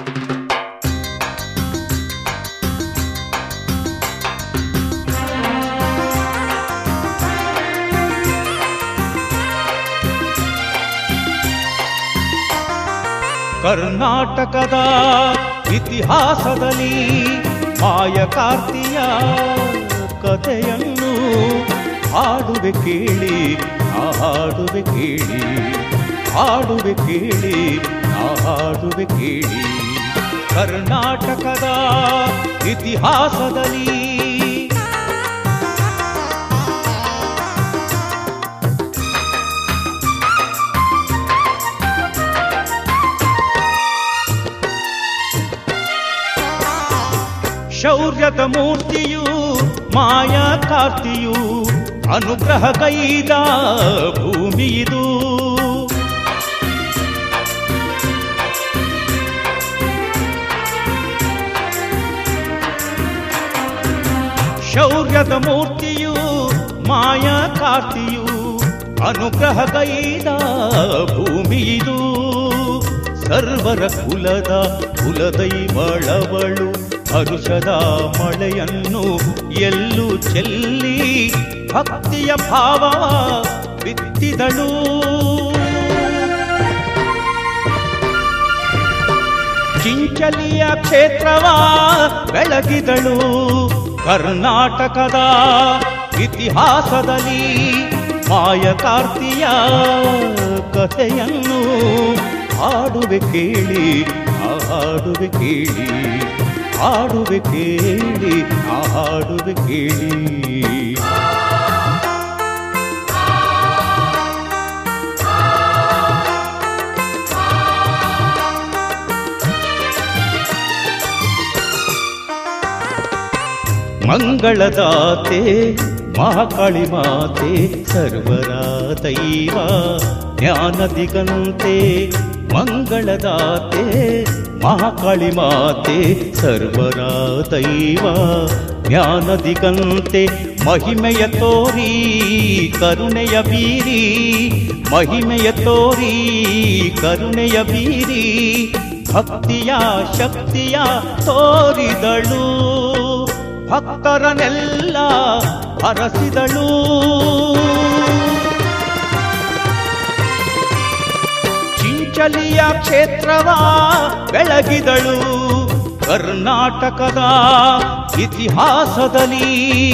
ಕರ್ನಾಟಕದ ಇತಿಹಾಸದಲ್ಲಿ ಮಾಯಕಾರ್ತಿಯ ಕಥೆಯನ್ನು ಹಾಡುವೆ ಕೇಳಿ ನಾ ಹಾಡುವೆ ಕೇಳಿ ಹಾಡುವೆ ಕೇಳಿ ನಾ ಹಾಡುವೆ ಕೇಳಿ ಕರ್ನಾಟಕದ ಇತಿಹಾಸದಲ್ಲಿ ಶೌರ್ಯದ ಮೂರ್ತಿಯು ಮಾಯಾ ಕಾರ್ತಿಯು ಅನುಗ್ರಹ ಕೈದ ಭೂಮಿ ಇದು ಶೌರ್ಯದ ಮೂರ್ತಿಯು ಮಾಯಾ ಕಾರ್ತಿಯು ಅನುಗ್ರಹ ಕೈದ ಭೂಮಿ ಇದು ಸರ್ವರ ಕುಲದ ಕುಲದೈವಳವಳು ಹರುಷದ ಮಳೆಯನ್ನು ಎಲ್ಲೂ ಚೆಲ್ಲಿ ಭಕ್ತಿಯ ಭಾವ ಬಿತ್ತಿದಳು ಚಿಂಚಲಿಯ ಕ್ಷೇತ್ರವ ಬೆಳಗಿದಳು ಕರ್ನಾಟಕದ ಇತಿಹಾಸದಲ್ಲಿ ಮಾಯಕಾರ್ತಿಯ ಕಥೆಯನ್ನು ಹಾಡುವೆ ಕೇಳಿ ಆ ಹಾಡುವೆ ಕೇಳಿ ಹಾಡುವೆ ಕೇಳಿ ಆ ಹಾಡುವೆ ಕೇಳಿ ಮಂಗಳದಾತೆ ಮಹಾಕಾಳಿ ಮಾತೆ ಸರ್ವರ ದೈವ ಜ್ಞಾನ ದಿಗಂತೆ ಮಂಗಳದಾತೆ ಮಹಾಕಾಳಿ ಮಾತೆ ಸರ್ವರ ದೈವ ಜ್ಞಾನ ದಿಗಂತೆ ಮಹಿಮೆಯ ತೋರಿ ಕರುಣೆಯ ಬೀರಿ ಮಹಿಮೆಯ ತೋರಿ ಕರುಣೆಯ ಬೀರಿ ಭಕ್ತಿಯ ಶಕ್ತಿಯ ತೋರಿದಳು ಭಕ್ತರನೆಲ್ಲ ಹರಸಿದಳು ಚಿಂಚಲಿಯ ಕ್ಷೇತ್ರವ ಬೆಳಗಿದಳು ಕರ್ನಾಟಕದ ಇತಿಹಾಸದಲ್ಲಿ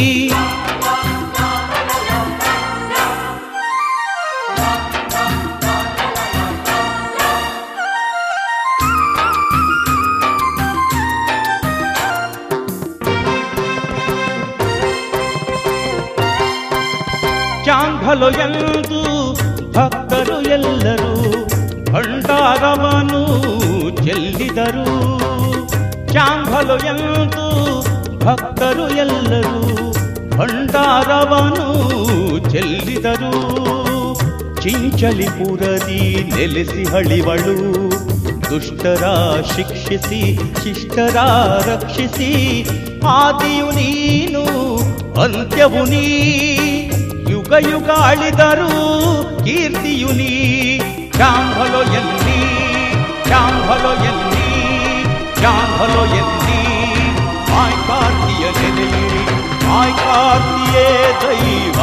ಚಾಂಘಲು ಎಂದು ಭಕ್ತರು ಎಲ್ಲರೂ ಭಂಡಾರವನು ಚೆಲ್ಲಿದರು ಚಾಂಘಲು ಎಂದು ಭಕ್ತರು ಎಲ್ಲರೂ ಭಂಡಾರವನು ಚೆಲ್ಲಿದರು ಚಿಂಚಲಿಪುರದಿ ನೆಲೆಸಿ ಹಳಿವಳು ದುಷ್ಟರ ಶಿಕ್ಷಿಸಿ ಶಿಷ್ಟರ ರಕ್ಷಿಸಿ ಆದಿಯು ನೀನು ಅಂತ್ಯವು ನೀ ಯುಗ ಯುಗ ಅಳಿದರು ಕೀರ್ತಿಯು ನೀ ಚಾಂಬಲೋ ಎಲ್ಲಿ ಚಾಂಬಲೋ ಎಲ್ಲಿ ಚಾಂಬಲೋ ಎಲ್ಲಿ ಆಯ್ ಕಾರ್ತಿಯ ನೆಲೆಯಿರಿ ಆಯ್ ಕಾರ್ತಿಯೇ ದೈವ